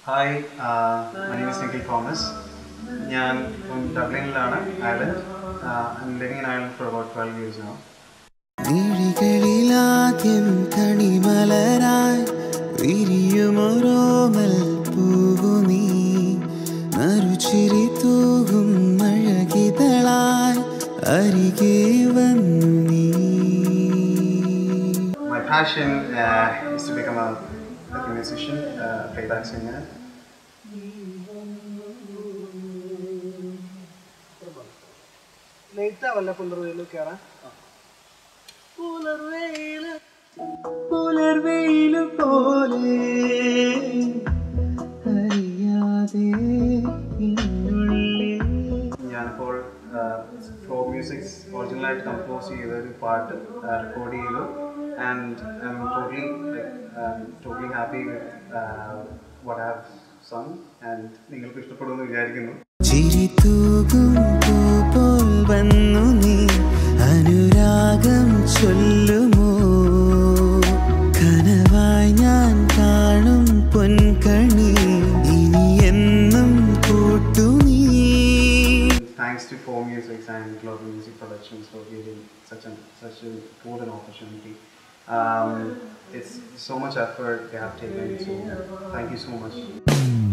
Hi my name is Nikhil Thomas ഞാൻ ഡബ്ലിനിലാണ് Ireland living in Ireland for about twelve years no മിഴികളിലാദ്യം കണിമലരായി വിരിയുമൊരോമൽ പൂവു നീ നറുചിരി തൂകും അഴകിതളായി അരികെ വന്നു നീ My passion uh, is to become a, like a musician, uh, playback singer. Late ആവല്ല പുലർവെയിൽ കയറാൻ പുലർവെയിൽ പുലർവെയിൽ പോലെ അറിയാതെ എന്നുള്ളിൽ ഞാനിപ്പോൾ ഫ്ലോ മ്യൂസിക്സ് ഒറിജിനലായിട്ട് കമ്പോസ് ചെയ്ത ഒരു പാട്ട് റെക്കോർഡ് ചെയ്തു and I'm totally totally happy with what have sung and നിങ്ങൾക്ക് ഇഷ്ടപ്പെടുമെന്ന് വിചാരിക്കുന്നു ചിരി തൂകും പൂ പോൽ വന്നു നീ അനുരാഗം ചൊല്ലുമോ കനവായി ഞാൻ കാണും പൊൻകണി ഇനി എന്നും കൂട്ടു നീ Thanks to Four Musics and Global Music Productions for giving such a such a golden opportunity. Um, it's so much effort they have taken. So thank you so much.